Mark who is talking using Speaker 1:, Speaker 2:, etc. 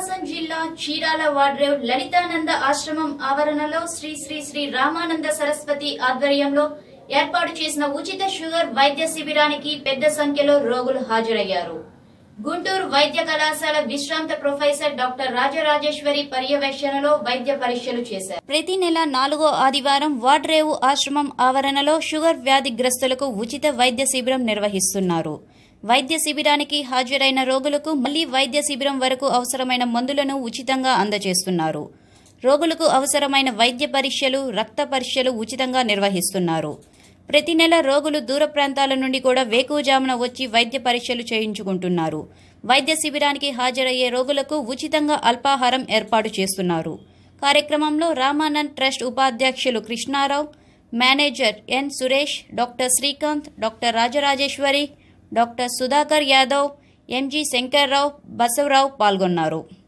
Speaker 1: ప్రకాశం జిల్లా చీరాల వాడ్రేవ్ లలితానంద ఆశ్రమం ఆవరణలో శ్రీ శ్రీ శ్రీ రామానంద సరస్వతి ఆధ్వర్యంలో ఏర్పాటు చేసిన ఉచిత షుగర్ వైద్య శిబిరానికి పెద్ద సంఖ్యలో రోగులు హాజరయ్యారు గుంటూరు వైద్య కళాశాల విశ్రాంత ప్రొఫెసర్ డాక్టర్ రాజరాజేశ్వరి పర్యవేక్షణలో వైద్య పరీక్షలు చేశారు ప్రతి నెల నాలుగో ఆదివారం వాడ్రేవు ఆశ్రమం ఆవరణలో షుగర్ వ్యాధిగ్రస్తులకు ఉచిత వైద్య శిబిరం నిర్వహిస్తున్నారు వైద్య శిబిరానికి హాజరైన రోగులకు మళ్లీ వైద్య శిబిరం వరకు అవసరమైన మందులను ఉచితంగా అందజేస్తున్నారు రోగులకు అవసరమైన వైద్య పరీక్షలు రక్త పరీక్షలు ఉచితంగా నిర్వహిస్తున్నారు ప్రతి నెల రోగులు దూర ప్రాంతాల నుండి కూడా వేకువజామున వచ్చి వైద్య పరీక్షలు చేయించుకుంటున్నారు వైద్య శిబిరానికి హాజరయ్యే రోగులకు ఉచితంగా అల్పాహారం ఏర్పాటు చేస్తున్నారు కార్యక్రమంలో రామానంద్ ట్రస్ట్ ఉపాధ్యక్షులు Krishnarao manager N Suresh doctor Srikanth doctor Rajarajeshwari doctor Sudhakar Yadav MG Shankarrao Basavarao పాల్గొన్నారు